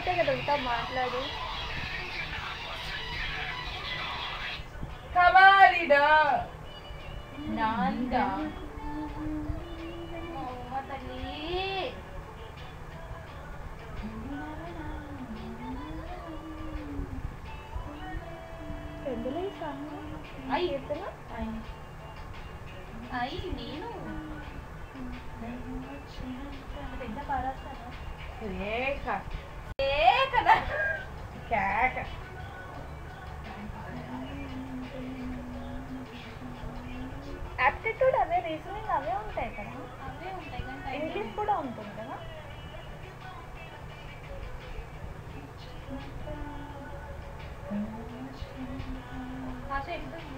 తర్వాతే కదా ఇంకా మాట్లాడు కవాలిడా నాందా అమ్మ తల్లి ఎందులో ఈ సాంగ్ అయ్యి కీర్తన అయ్యి నేను పెద్ద పాడేస్తాను రేఖ ఏ కదా కేక యాప్టిట్యూడ్ అవే రీజనింగ్ అవే ఉంటాయి కదా అవే ఉంటాయి కానీ ఇంగ్లీష్ కూడా ఉంటుంది కదా భాష ఎక్కుతుంది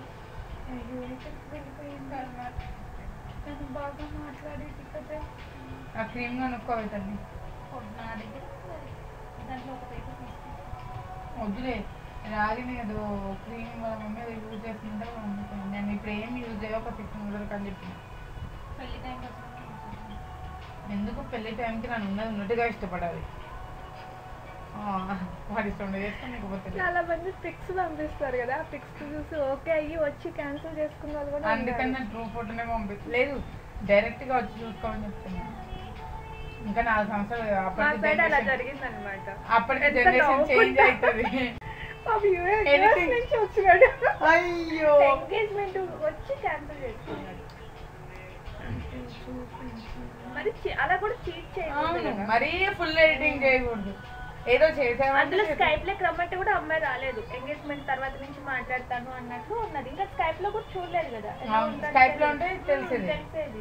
తను బాగా మాట్లాడేది కదా ఆ క్రీమ్ కనుక్కోవాలి తల్లి నా దగ్గర ఉంది. దాంట్లో ఒక పేపర్ తీసుకుంటాను వద్దులే రాగిన ఏదో క్రీమ్ వాళ్ళ మమ్మీ ఏదో యూజ్ చేస్తుంటే అమ్ముతుంది నేను ఇప్పుడు ఏం యూజ్ చేయ ఒక సిక్స్ హండ్రెడ్ అని చెప్పిన పెళ్లి టైం కోసం ఎందుకు పెళ్లి టైంకి నన్ను ఉన్నది ఉన్నట్టుగా ఇష్టపడాలి ఆ, వాడి ఇష్టం చేసుకుని లేకపోతే లేదు. చాలా మంది పిక్స్ పంపిస్తారు కదా ఆ పిక్స్ చూసి ఓకే అయ్యి వచ్చి క్యాన్సిల్ చేసుకున్న వాళ్ళు కూడా అందుకని నేను ట్రూ ఫోటోనే పంపిస్తుంది లేదు డైరెక్ట్ గా వచ్చి చూసుకోమని చెప్తున్నాను ఇంకా నాలుగు సంవత్సరాలు మా అప్పటికి సైడ్ అలా generation- జరిగింది అనమాట అప్పటికి ఎంత జనరేషన్ చేంజ్ నవ్వుకుంటా. అవుతుంది యూఎస్ నుంచి వచ్చినాడు అయ్యో ఎంగేజ్మెంట్ వచ్చి క్యాన్సిల్ చేసుకున్నాడు మరి చి- అలా కూడా చీట్ చేయకూడదు అవును కదా. మరీ ఫుల్ ఎడిటింగ్ చేయకూడదు ఏదో అందులో చేసామంటే స్కైప్ లోకి రమ్మంటే కూడా అమ్మాయి రాలేదు ఎంగేజ్మెంట్ తర్వాత నుంచి మాట్లాడతాను అన్నట్లు ఉన్నది ఇంకా స్కైప్ లో కూడా చూడలేదు కదా ఎలా అవును, ఉందని Skype లో తెలియదు. ఉంటే తెలిసేది. తెలిసేది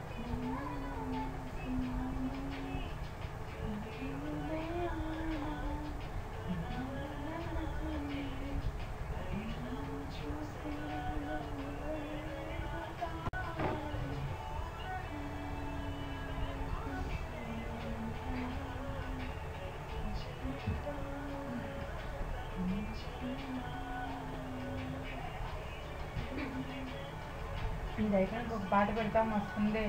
ఇదైతే నాకు ఒక పాట పెడతా వస్తుంది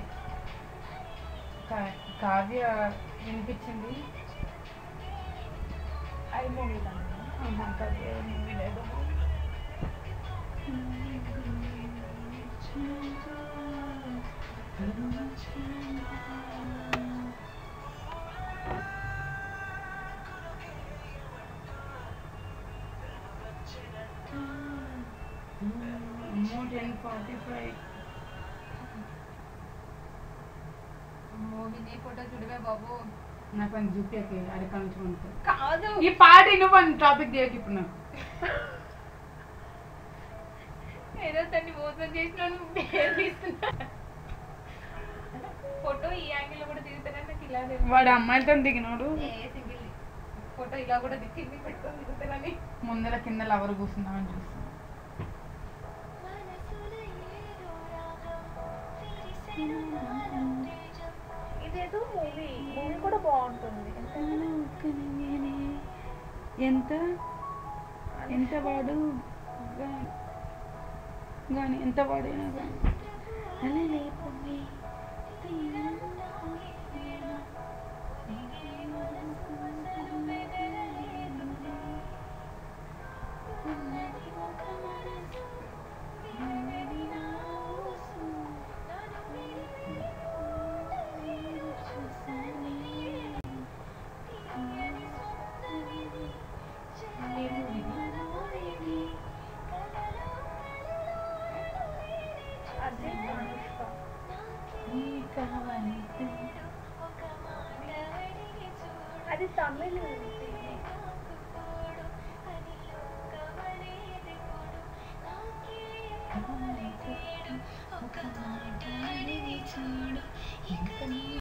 కావ్య వినిపించింది ఐ మూవీలో ఆహా, కావ్య movie లేదు. అమ్మో ten forty five movie photo చూడవే బాబు నాకు అని చూపించకే అడికా నుంచి పంపుతా. కాదు ఈ పాట నువ్వు టాపిక్ చేయకు ఇప్పుడు నాకు ఏదో తన్ని మోసం చేసిన ఫోటో ఈ యాంగిల్ కూడా దిగుతానని నాకు ఇలా తెలుసు. వాడు అమ్మాయిలతో దిగినాడు ఏ సింగిల్ ఫోటో ఇలా కూడా దిక్కింది పెట్టుకొని దిగుతానని ముందర కింద లవర్ కూర్చుందామని చూస్తాను ఇదేదో మూవీ మూవీ కూడా బాగుంటుంది ఎంత ఎంత వాడు కానీ ఎంత వాడైనా కానీ అలా లేకపోయి అది అనుష్క అది తమిళ్ ఒక మాట అడిగి చూడు ఇక నీ